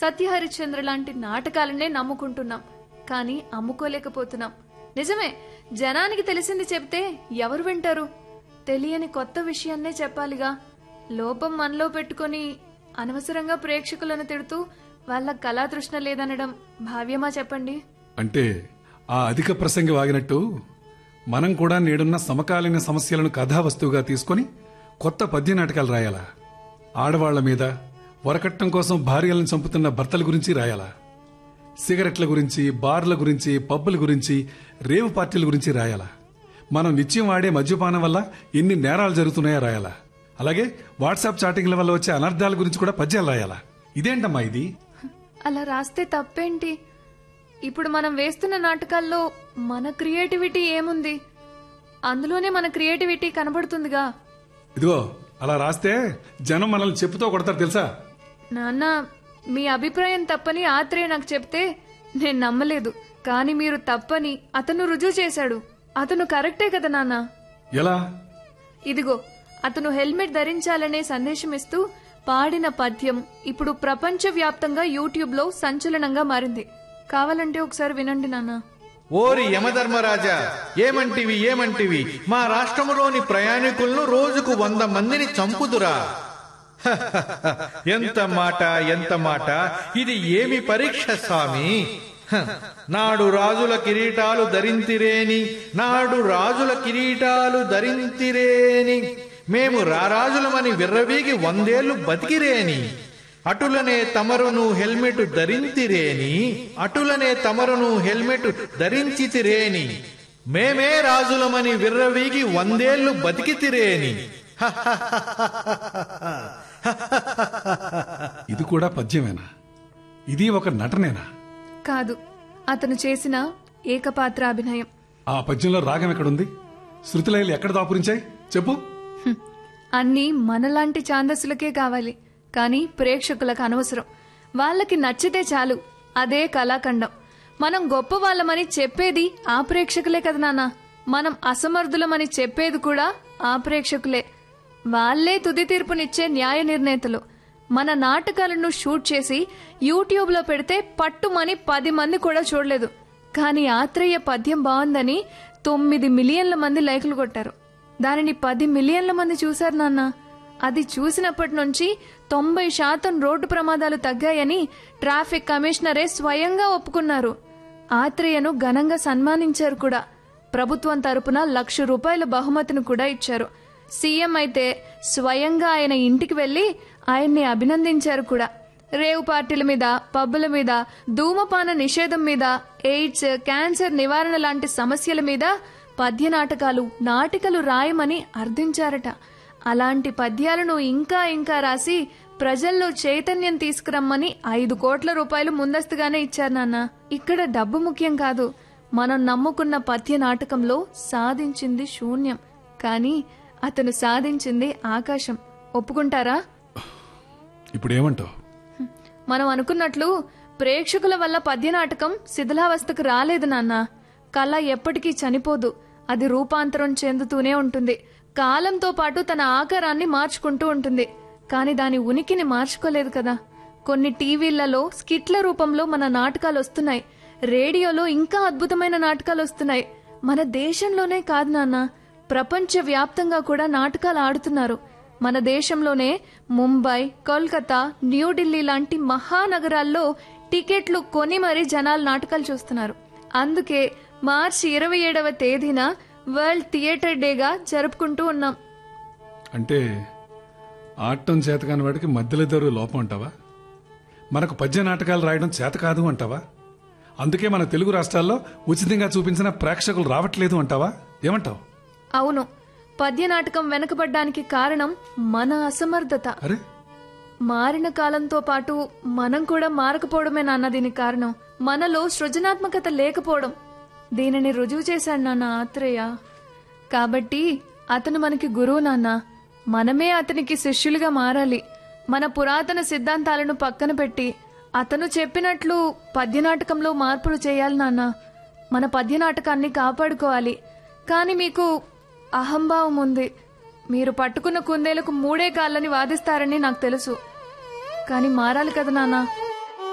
సత్యహరిశ్చంద్ర లాంటి నాటకాలనే నమ్ముకుంటున్నాం కానీ అమ్ముకోలేకపోతున్నాం నిజమే జనానికి తెలిసింది చెప్తే ఎవరు వింటారు తెలియని కొత్త విషయాన్నే చెప్పాలిగా లోపం మనలో పెట్టుకొని అనవసరంగా ప్రేక్షకులను తిడుతూ వాళ్ళ కళాతృష్ణ లేదనడం భావ్యమా చెప్పండి అంటే ఆ అధిక ప్రసంగి వాగినట్టు మనం కూడా నేడున్న సమకాలీన సమస్యలను కథావస్తువుగా తీసుకొని కొత్త పద్య నాటకాలు రాయాలా ఆడవాళ్ల మీద వరకట్నం కోసం భార్యలను చంపుతున్న భర్తల గురించి రాయాలా సిగరెట్ల గురించి బార్ల గురించి పబ్బుల గురించి రేవు పార్టీల గురించి రాయాలా మనం నిత్యం ఆడే మద్యపానం వల్ల ఎన్ని నేరాలు జరుగుతున్నాయో రాయాలా అలాగే వాట్సాప్ చాటింగ్ల వల్ల వచ్చే అనర్థాల గురించి కూడా పద్యాలు రాయాలా ఇదేంటమ్మా ఇది అలా రాస్తే తప్పేంటి ఇప్పుడు మనం వేస్తున్న నాటకాల్లో మన క్రియేటివిటీ ఏముంది అందులోనే మన క్రియేటివిటీ కనబడుతుందిగా ఇదిగో అలా రాస్తే జనం మనల్ని చెప్పుతో కొడతారు తెలుసా నాన్న మీ అభిప్రాయం తప్పని ఆత్రేయ నాకు చెప్తే నేను నమ్మలేదు కానీ మీరు తప్పని అతను రుజువు చేశాడు అతను కరెక్టే కదా నాన్న ఎలా ఇదిగో అతను హెల్మెట్ ధరించాలనే సందేశం ఇస్తూ పాడిన పద్యం ఇప్పుడు ప్రపంచవ్యాప్తంగా యూట్యూబ్ లో సంచలనంగా మారింది కావాలంటే ఒకసారి వినండి నాన్న ఓరి యమధర్మరాజా ఏమంటివి ఏమంటివి మా రాష్ట్రములోని ప్రయాణికులను రోజుకు వంద మందిని చంపుదురా ఎంత మాట ఎంత మాట ఇది ఏమి పరీక్ష స్వామి హ, నాడు రాజుల కిరీటాలు ధరింతిరేని నాడు రాజుల కిరీటాలు ధరింతిరేని మేము రారాజులమని విర్రవీగి వందేళ్లు బతికిరేని అటులనే తమరును హెల్మెట్ ధరింతిరేని అటులనే తమరును హెల్మెట్ ధరించితిరేని మేమే రాజులమని విర్రవీగి వందేళ్లు బతికితిరేని ఇది కూడా పద్యమేనా ఇది ఒక నటనేనా కాదు అతను చేసిన ఏకపాత్ర అభినయం ఆ పద్యంలో రాగం ఎక్కడుంది శృతిలయలు ఎక్కడ దాపురించాయి చెప్పు హ్మ్. అన్నీ మనలాంటి ఛాందస్సులకే కావాలి కానీ ప్రేక్షకులకు అనవసరం వాళ్ళకి నచ్చితే చాలు అదే కళాఖండం మనం గొప్ప వాళ్ళమని చెప్పేది ఆ ప్రేక్షకులే కదా నాన్న మనం అసమర్థులమని చెప్పేది కూడా ఆ ప్రేక్షకులే వాళ్ళే తుది తీర్పునిచ్చే న్యాయ నిర్ణేతలు మన నాటకాలను షూట్ చేసి యూట్యూబ్ లో పెడితే పట్టుమని పది మంది కూడా చూడలేదు కానీ ఆత్రేయ పద్యం బాగుందని తొమ్మిది మిలియన్ల మంది లైకులు కొట్టారు దానిని పది మిలియన్ల మంది చూశారు నాన్న అది చూసినప్పటి నుంచి తొంభై శాతం రోడ్డు ప్రమాదాలు తగ్గాయని ట్రాఫిక్ కమిషనరే స్వయంగా ఒప్పుకున్నారు ఆత్రేయను ఘనంగా సన్మానించారు కూడా ప్రభుత్వం తరపున లక్ష రూపాయల బహుమతిని కూడా ఇచ్చారు సీఎం అయితే స్వయంగా ఆయన ఇంటికి వెళ్లి ఆయన్ని అభినందించారు కూడా రేవు పార్టీల మీద పబ్బుల మీద ధూమపాన నిషేధం మీద ఎయిడ్స్ క్యాన్సర్ నివారణ లాంటి సమస్యల మీద పద్య నాటకాలు నాటికలు రాయమని అర్థించారట అలాంటి పద్యాలను ఇంకా ఇంకా రాసి ప్రజల్లో చైతన్యం తీసుకురమ్మని ఐదు కోట్ల రూపాయలు ముందస్తుగానే ఇచ్చారు నాన్న ఇక్కడ డబ్బు ముఖ్యం కాదు మనం నమ్ముకున్న పద్య నాటకంలో సాధించింది శూన్యం కానీ అతను సాధించింది ఆకాశం ఒప్పుకుంటారా ఇప్పుడు ఏమంటావు మనం అనుకున్నట్లు ప్రేక్షకుల వల్ల పద్య నాటకం శిథిలావస్థకు రాలేదు నాన్న కళ ఎప్పటికీ చనిపోదు అది రూపాంతరం చెందుతూనే ఉంటుంది కాలంతో పాటు తన ఆకారాన్ని మార్చుకుంటూ ఉంటుంది కానీ దాని ఉనికిని మార్చుకోలేదు కదా కొన్ని టీవీలలో స్కిట్ల రూపంలో మన నాటకాలు వస్తున్నాయి రేడియోలో ఇంకా అద్భుతమైన నాటకాలు వస్తున్నాయి మన దేశంలోనే కాదు నాన్న ప్రపంచ వ్యాప్తంగా కూడా నాటకాలు ఆడుతున్నారు మన దేశంలోనే ముంబై కోల్కతా న్యూఢిల్లీ లాంటి మహానగరాల్లో టికెట్లు కొని మరీ జనాలు నాటకాలు చూస్తున్నారు అందుకే మార్చి ఇరవై ఏడవ తేదీన వరల్డ్ థియేటర్ డేగా జరుపుకుంటూ ఉన్నాం అంటే ఆడటం చేత కాని వాడికి మధ్యలో దొరు లోపం అంటావా మనకు పద్య నాటకాలు రాయడం చేత కాదు అంటావా అందుకే మన తెలుగు రాష్ట్రాల్లో ఉచితంగా చూపించిన ప్రేక్షకులు రావట్లేదు అంటావా ఏమంటావు అవును పద్య నాటకం వెనకబడ్డానికి కారణం మన అసమర్థత అరే మారిన కాలంతో పాటు మనం కూడా మారకపోవడమే నాన్న దీనికి కారణం మనలో సృజనాత్మకత లేకపోవడం దీనిని రుజువు చేశాడు నాన్న ఆత్రేయ కాబట్టి అతను మనకి గురువు నాన్న మనమే అతనికి శిష్యులుగా మారాలి మన పురాతన సిద్ధాంతాలను పక్కన పెట్టి అతను చెప్పినట్లు పద్యనాటకంలో మార్పులు చేయాలి నాన్న మన పద్యనాటకాన్ని కాపాడుకోవాలి కానీ మీకు అహంభావం ఉంది మీరు పట్టుకున్న కుందేలకు మూడే కాళ్ళని వాదిస్తారని నాకు తెలుసు కానీ మారాలి కదా నాన్న